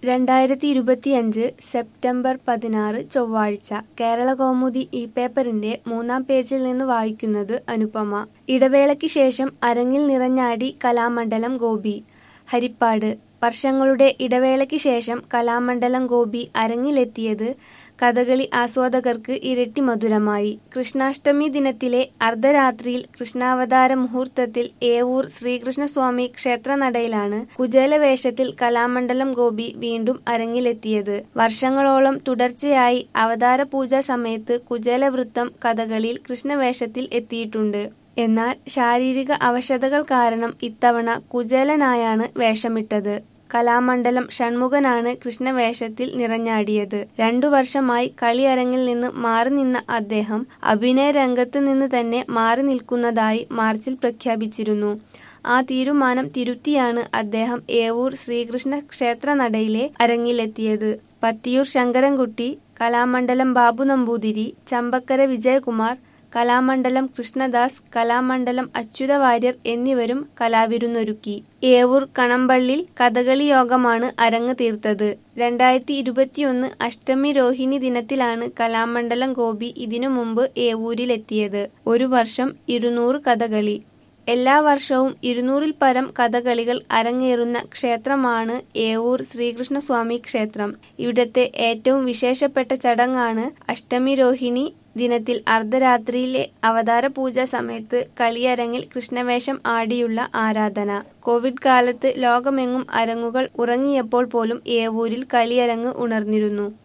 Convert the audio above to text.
രണ്ടായിരത്തി ഇരുപത്തിയഞ്ച് സെപ്റ്റംബർ പതിനാറ് ചൊവ്വാഴ്ച കേരളകൗമുദി ഈ പേപ്പറിന്റെ മൂന്നാം പേജിൽ നിന്ന് വായിക്കുന്നത് അനുപമ ഇടവേളയ്ക്ക് ശേഷം അരങ്ങിൽ നിറഞ്ഞാടി കലാമണ്ഡലം ഗോപി ഹരിപ്പാട് വർഷങ്ങളുടെ ഇടവേളയ്ക്ക് ശേഷം കലാമണ്ഡലം ഗോപി അരങ്ങിലെത്തിയത് കഥകളി ആസ്വാദകർക്ക് ഇരട്ടി മധുരമായി കൃഷ്ണാഷ്ടമി ദിനത്തിലെ അർദ്ധരാത്രിയിൽ കൃഷ്ണാവതാര മുഹൂർത്തത്തിൽ ഏവൂർ ശ്രീകൃഷ്ണസ്വാമി ക്ഷേത്രനടയിലാണ് കുചേലവേഷത്തിൽ കലാമണ്ഡലം ഗോപി വീണ്ടും അരങ്ങിലെത്തിയത് വർഷങ്ങളോളം തുടർച്ചയായി അവതാര പൂജ സമയത്ത് കുചേലവൃത്തം കഥകളിയിൽ കൃഷ്ണവേഷത്തിൽ എത്തിയിട്ടുണ്ട് എന്നാൽ ശാരീരിക അവശതകൾ കാരണം ഇത്തവണ കുചേലനായാണ് വേഷമിട്ടത് കലാമണ്ഡലം ഷൺമുഖനാണ് കൃഷ്ണവേഷത്തിൽ നിറഞ്ഞാടിയത് രണ്ടു വർഷമായി കളിയരങ്ങിൽ നിന്ന് മാറി നിന്ന അദ്ദേഹം അഭിനയ രംഗത്ത് നിന്ന് തന്നെ മാറി നിൽക്കുന്നതായി മാർച്ചിൽ പ്രഖ്യാപിച്ചിരുന്നു ആ തീരുമാനം തിരുത്തിയാണ് അദ്ദേഹം ഏവൂർ ശ്രീകൃഷ്ണ ക്ഷേത്രനടയിലെ അരങ്ങിലെത്തിയത് പത്തിയൂർ ശങ്കരൻകുട്ടി കലാമണ്ഡലം ബാബു നമ്പൂതിരി ചമ്പക്കര വിജയകുമാർ കലാമണ്ഡലം കൃഷ്ണദാസ് കലാമണ്ഡലം അച്യുത വാര്യർ എന്നിവരും കലാവിരുന്നൊരുക്കി ഏവൂർ കണമ്പള്ളിൽ കഥകളി യോഗമാണ് അരങ്ങ് തീർത്തത് രണ്ടായിരത്തി ഇരുപത്തിയൊന്ന് അഷ്ടമി രോഹിണി ദിനത്തിലാണ് കലാമണ്ഡലം ഗോപി ഇതിനു മുമ്പ് ഏവൂരിലെത്തിയത് ഒരു വർഷം ഇരുന്നൂറ് കഥകളി എല്ലാ വർഷവും ഇരുന്നൂറിൽ പരം കഥകളികൾ അരങ്ങേറുന്ന ക്ഷേത്രമാണ് ഏവൂർ ശ്രീകൃഷ്ണസ്വാമി ക്ഷേത്രം ഇവിടത്തെ ഏറ്റവും വിശേഷപ്പെട്ട ചടങ്ങാണ് അഷ്ടമി രോഹിണി ദിനത്തിൽ അർദ്ധരാത്രിയിലെ അവതാര പൂജ സമയത്ത് കളിയരങ്ങിൽ കൃഷ്ണവേഷം ആടിയുള്ള ആരാധന കോവിഡ് കാലത്ത് ലോകമെങ്ങും അരങ്ങുകൾ ഉറങ്ങിയപ്പോൾ പോലും ഏവൂരിൽ കളിയരങ്ങ് ഉണർന്നിരുന്നു